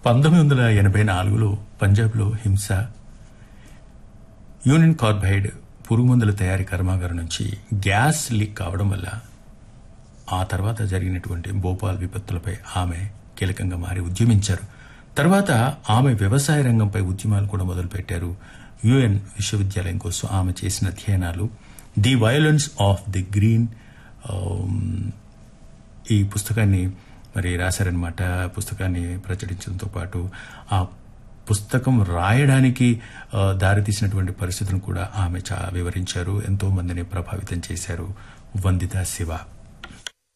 పంతొమ్మిది వందల ఎనభై నాలుగులో పంజాబ్లో హింస యూనియన్ కార్బైడ్ పురుగుమందుల తయారీ కర్మాగారం నుంచి గ్యాస్ లీక్ కావడం వల్ల ఆ తర్వాత జరిగినటువంటి భోపాల్ విపత్తులపై ఆమె కీలకంగా మారి ఉద్యమించారు తర్వాత ఆమె వ్యవసాయ రంగంపై ఉద్యమాలు కూడా మొదలుపెట్టారు యుఎన్ విశ్వవిద్యాలయం కోసం ఆమె చేసిన అధ్యయనాలు the violence of the green ఈ పుస్తకాన్ని మరి రాశారనమాట పుస్తకాన్ని ప్రచురించడంతో పాటు ఆ పుస్తకం రాయడానికి ఆ, దారితీసినటువంటి పరిస్థితులను కూడా ఆమె చా వివరించారు ఎంతో మందిని ప్రభావితం చేశారు వందిత శివ